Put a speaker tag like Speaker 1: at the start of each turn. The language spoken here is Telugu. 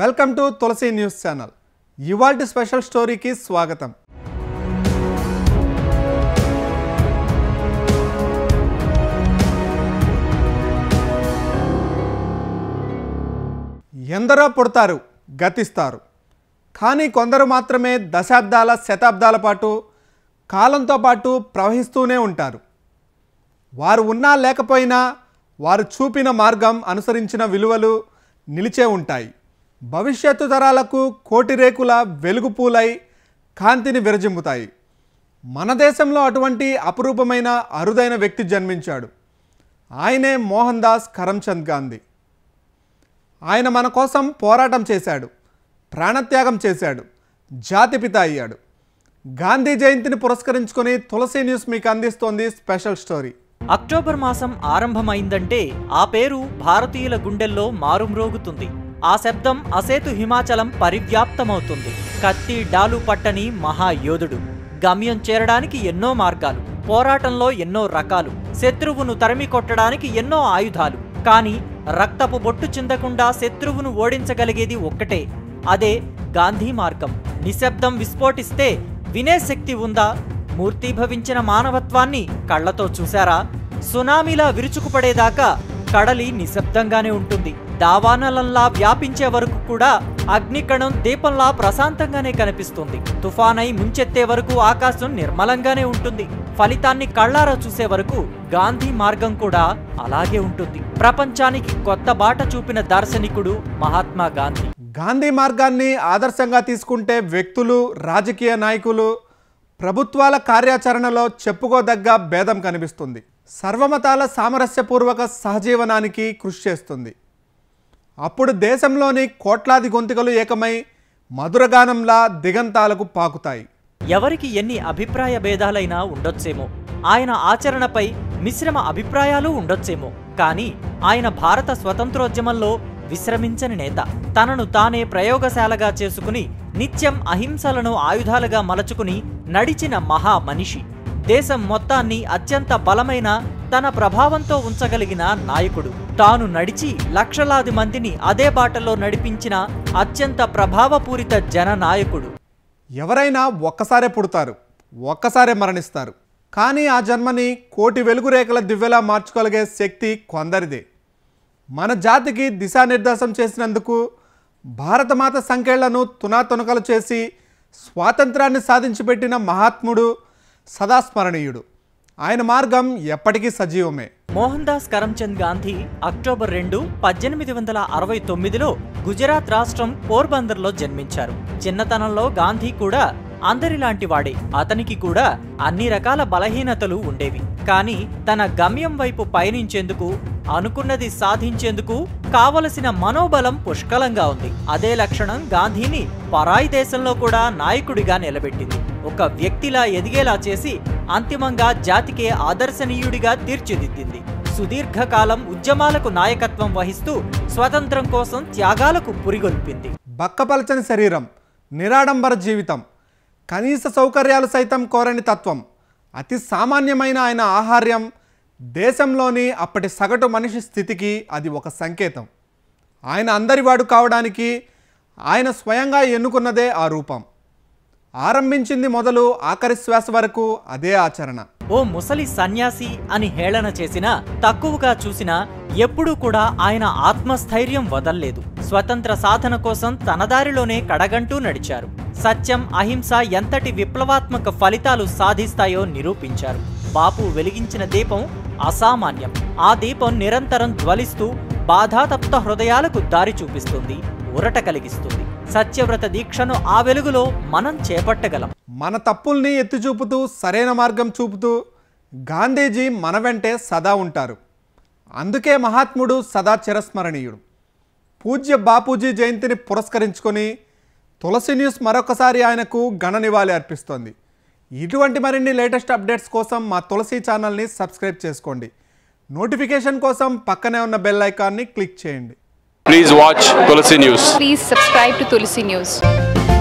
Speaker 1: Welcome to Tulasi news channel ఇవాల్టి స్పెషల్ స్టోరీకి స్వాగతం ఎందరో పుడతారు గతిస్తారు కానీ కొందరు మాత్రమే దశాబ్దాల శతాబ్దాల పాటు కాలంతో పాటు ప్రవహిస్తూనే ఉంటారు వారు ఉన్నా లేకపోయినా వారు చూపిన మార్గం అనుసరించిన విలువలు నిలిచే ఉంటాయి భవిష్యత్తు తరాలకు కోటి రేకుల వెలుగు పూలై కాంతిని విరజిమ్ముతాయి మన దేశంలో అటువంటి అపురూపమైన అరుదైన వ్యక్తి జన్మించాడు ఆయనే మోహన్ దాస్ కరమ్చంద్ గాంధీ ఆయన మన కోసం పోరాటం చేశాడు ప్రాణత్యాగం చేశాడు జాతిపిత అయ్యాడు గాంధీ జయంతిని పురస్కరించుకొని తులసి న్యూస్ మీకు అందిస్తోంది స్పెషల్ స్టోరీ
Speaker 2: అక్టోబర్ మాసం ఆరంభమైందంటే ఆ పేరు భారతీయుల గుండెల్లో మారుమ్రోగుతుంది ఆ శబ్దం అసేతు హిమాచలం పరివ్యాప్తమవుతుంది కత్తి డాలు పట్టని మహాయోధుడు గమ్యం చేరడానికి ఎన్నో మార్గాలు పోరాటంలో ఎన్నో రకాలు శత్రువును తరిమి కొట్టడానికి ఎన్నో ఆయుధాలు కానీ రక్తపు బొట్టు చిందకుండా శత్రువును ఓడించగలిగేది ఒక్కటే అదే గాంధీ మార్గం నిశ్శబ్దం విస్ఫోటిస్తే వినే శక్తి ఉందా మూర్తీభవించిన మానవత్వాన్ని కళ్ళతో చూశారా సునామీలా విరుచుకుపడేదాకా కడలి నిశ్శబ్దంగానే ఉంటుంది దావానలంలా వ్యాపించే వరకు కూడా అగ్నికణం దీపంలా ప్రశాంతంగానే కనిపిస్తుంది తుఫానై ముంచెత్తే వరకు ఆకాశం నిర్మలంగానే ఉంటుంది ఫలితాన్ని కళ్ళారా చూసే వరకు గాంధీ మార్గం కూడా అలాగే ఉంటుంది ప్రపంచానికి కొత్త బాట చూపిన దార్శనికుడు మహాత్మా గాంధీ
Speaker 1: గాంధీ మార్గాన్ని ఆదర్శంగా తీసుకుంటే వ్యక్తులు రాజకీయ నాయకులు ప్రభుత్వాల కార్యాచరణలో చెప్పుకోదగ్గ భేదం కనిపిస్తుంది సర్వమతాల సామరస్యపూర్వక సహజీవనానికి కృషి చేస్తుంది అప్పుడు దేశంలోని కోట్లాది గొంతుకలు ఏకమై మధురగానంలా దిగంతాలకు పాకుతాయి
Speaker 2: ఎవరికి ఎన్ని అభిప్రాయ భేదాలైనా ఉండొచ్చేమో ఆయన ఆచరణపై మిశ్రమ అభిప్రాయాలు ఉండొచ్చేమో కానీ ఆయన భారత స్వతంత్రోద్యమంలో విశ్రమించని నేత తనను తానే ప్రయోగశాలగా చేసుకుని నిత్యం అహింసలను ఆయుధాలుగా మలచుకుని నడిచిన మహా మనిషి దేశం మొత్తాన్ని అత్యంత బలమైన తన ప్రభావంతో ఉంచగలిగిన నాయకుడు తాను నడిచి లక్షలాది మందిని అదే బాటలో నడిపించిన అత్యంత ప్రభావపూరిత జననాయకుడు
Speaker 1: ఎవరైనా ఒక్కసారే పుడతారు ఒక్కసారే మరణిస్తారు కానీ ఆ జన్మని కోటి వెలుగు రేఖల దివ్యలా మార్చుకోగలిగే శక్తి కొందరిదే మన జాతికి దిశానిర్దేశం చేసినందుకు భారతమాత సంఖ్యలను తునాతునకలు చేసి స్వాతంత్రాన్ని సాధించి పెట్టిన మహాత్ముడు సదా స్మరణీయుడు ఆయన మార్గం ఎప్పటికీ సజీవమే
Speaker 2: మోహన్ దాస్ కరమ్చంద్ గాంధీ అక్టోబర్ రెండు పద్దెనిమిది వందల అరవై తొమ్మిదిలో గుజరాత్ రాష్ట్రం పోర్బందర్లో జన్మించారు చిన్నతనంలో గాంధీ కూడా అందరిలాంటి వాడే అతనికి కూడా అన్ని రకాల బలహీనతలు ఉండేవి కానీ తన గమ్యం వైపు పయనించేందుకు అనుకున్నది సాధించేందుకు కావలసిన మనోబలం పుష్కలంగా ఉంది అదే లక్షణం గాంధీని పరాయి దేశంలో కూడా నాయకుడిగా నిలబెట్టింది ఒక వ్యక్తిలా ఎదిగేలా చేసి అంతిమంగా జాతికే ఆదర్శనీయుడిగా తీర్చిదిద్దింది సుదీర్ఘకాలం ఉద్యమాలకు నాయకత్వం వహిస్తూ స్వతంత్రం కోసం త్యాగాలకు పురిగొల్పింది
Speaker 1: బక్కపలచని శరీరం నిరాడంబర జీవితం కనీస సౌకర్యాలు సైతం కోరని తత్వం అతి సామాన్యమైన ఆయన ఆహార్యం దేశంలోని అప్పటి సగటు మనిషి స్థితికి అది ఒక సంకేతం ఆయన అందరివాడు కావడానికి ఆయన స్వయంగా ఎన్నుకున్నదే ఆ రూపం ఆరంభించింది మొదలు ఆఖరి శ్వాస వరకు అదే ఆచరణ
Speaker 2: ఓ ముసలి సన్యాసి అని హేళన చేసినా తక్కువగా చూసినా ఎప్పుడూ కూడా ఆయన ఆత్మస్థైర్యం వదల్లేదు స్వతంత్ర సాధన కోసం తన దారిలోనే కడగంటూ నడిచారు సత్యం అహింస ఎంతటి విప్లవాత్మక ఫలితాలు సాధిస్తాయో నిరూపించారు బాపు వెలిగించిన దీపం అసామాన్యం ఆ దీపం నిరంతరం జ్వలిస్తూ బాధాతప్త హృదయాలకు దారి చూపిస్తుంది ఊరట కలిగిస్తుంది సత్యవ్రత దీక్షను ఆ వెలుగులో మనం చేపట్టగలం
Speaker 1: మన తప్పుల్ని ఎత్తి చూపుతూ సరైన మార్గం చూపుతూ గాంధీజీ మన వెంటే సదా ఉంటారు అందుకే మహాత్ముడు సదా చిరస్మరణీయుడు పూజ్య బాపూజీ జయంతిని పురస్కరించుకొని తులసి న్యూస్ మరొకసారి ఆయనకు ఘన నివాళి అర్పిస్తోంది ఇటువంటి మరిన్ని లేటెస్ట్ అప్డేట్స్ కోసం మా తులసి ఛానల్ని సబ్స్క్రైబ్ చేసుకోండి నోటిఫికేషన్ కోసం పక్కనే ఉన్న బెల్ ఐకాన్ని క్లిక్ చేయండి
Speaker 3: Please watch Tulsi News.
Speaker 4: Please subscribe to Tulsi News.